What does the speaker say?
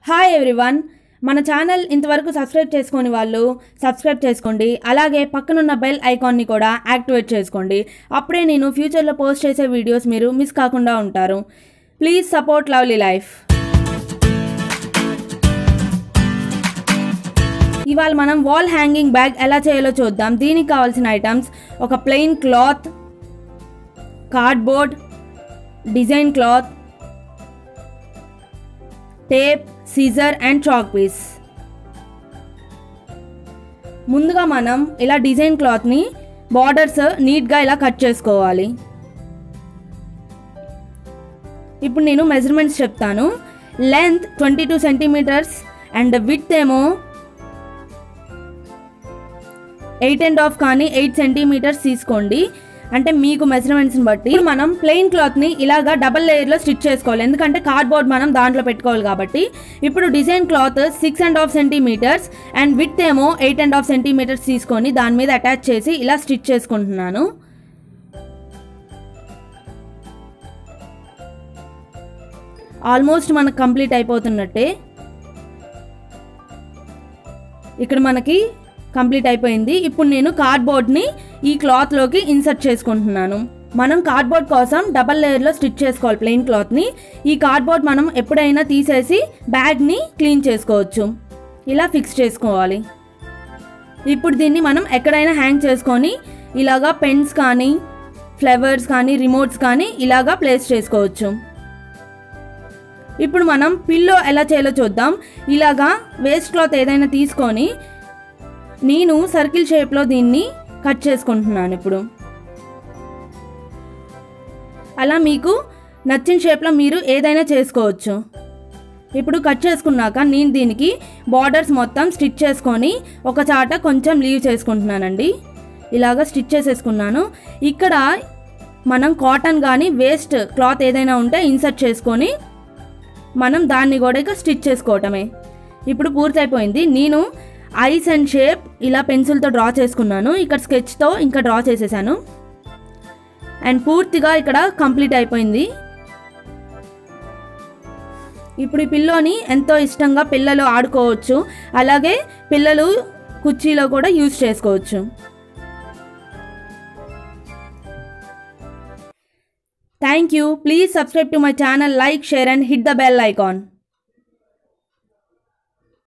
hi everyone మన channel ఇంతవరకు subscribe చేసుకొని వాళ్ళు సబ్స్క్రైబ్ చేసుకోండి అలాగే పక్కనున్న బెల్ ఐకాన్ని కూడా యాక్టివేట్ చేసుకోండి అప్పుడే నేను ఫ్యూచర్లో పోస్ట్ చేసే వీడియోస్ మీరు మిస్ కాకుండా ఉంటారు ప్లీజ్ సపోర్ట్ లవ్లీ లైఫ్ ఇవాళ మనం వాల్ హ్యాంగింగ్ బ్యాగ్ ఎలా చేయాలో చూద్దాం దీనికి కావాల్సిన ఐటమ్స్ ఒక plain cloth cardboard design cloth tape scissor and chalk piece ముందుగా మనం ఇలా డిజైన్ క్లాత్ని బార్డర్స్ నీట్గా ఇలా కట్ చేసుకోవాలి ఇప్పుడు నేను మెజర్మెంట్స్ చెప్తాను length twenty two centimetres and width ఏమో ఎయిట్ అండ్ హాఫ్ కానీ ఎయిట్ సెంటీమీటర్స్ తీసుకోండి అంటే మీకు మెజర్మెంట్స్ని బట్టి ఇప్పుడు మనం ప్లెయిన్ క్లాత్ని ఇలాగా డబల్ లేయర్లో స్టిచ్ చేసుకోవాలి ఎందుకంటే కార్డ్బోర్డ్ మనం దాంట్లో పెట్టుకోవాలి కాబట్టి ఇప్పుడు design cloth six and half centimetres and width ఏమో ఎయిట్ అండ్ హాఫ్ సెంటీమీటర్స్ తీసుకొని దాని మీద అటాచ్ చేసి ఇలా స్టిచ్ చేసుకుంటున్నాను ఆల్మోస్ట్ మనకు కంప్లీట్ అయిపోతున్నట్టే ఇక్కడ మనకి కంప్లీట్ అయిపోయింది ఇప్పుడు నేను కార్డ్బోర్డ్ని ఈ క్లాత్లోకి ఇన్సర్ట్ చేసుకుంటున్నాను మనం కార్డ్బోర్డ్ కోసం డబల్ లేయర్లో స్టిచ్ చేసుకోవాలి ప్లెయిన్ క్లాత్ని ఈ కార్డ్బోర్డ్ మనం ఎప్పుడైనా తీసేసి బ్యాగ్ని క్లీన్ చేసుకోవచ్చు ఇలా ఫిక్స్ చేసుకోవాలి ఇప్పుడు దీన్ని మనం ఎక్కడైనా హ్యాంగ్ చేసుకొని ఇలాగా పెన్స్ కానీ ఫ్లవర్స్ కానీ రిమోట్స్ కానీ ఇలాగా ప్లేస్ చేసుకోవచ్చు ఇప్పుడు మనం పిల్లో ఎలా చేయాలో చూద్దాం ఇలాగా వేస్ట్ క్లాత్ ఏదైనా తీసుకొని నేను సర్కిల్ షేప్లో దీన్ని కట్ చేసుకుంటున్నాను ఇప్పుడు అలా మీకు నచ్చిన షేప్లో మీరు ఏదైనా చేసుకోవచ్చు ఇప్పుడు కట్ చేసుకున్నాక నేను దీనికి బార్డర్స్ మొత్తం స్టిచ్ చేసుకొని ఒక చాట కొంచెం లీవ్ చేసుకుంటున్నానండి ఇలాగ స్టిచ్ చేసేసుకున్నాను ఇక్కడ మనం కాటన్ కానీ వేస్ట్ క్లాత్ ఏదైనా ఉంటే ఇన్సర్ట్ చేసుకొని మనం దాన్ని కూడా ఇక స్టిచ్ చేసుకోవటమే ఇప్పుడు పూర్తయిపోయింది నేను ఐస్ అండ్ షేప్ ఇలా పెన్సిల్తో డ్రా చేసుకున్నాను ఇక్కడ స్కెచ్తో ఇంకా డ్రా చేసేసాను అండ్ పూర్తిగా ఇక్కడ కంప్లీట్ అయిపోయింది ఇప్పుడు ఈ పిల్లోని ఎంతో ఇష్టంగా పిల్లలు ఆడుకోవచ్చు అలాగే పిల్లలు కుర్చీలో కూడా యూజ్ చేసుకోవచ్చు thank you please subscribe to my channel like share and hit the bell icon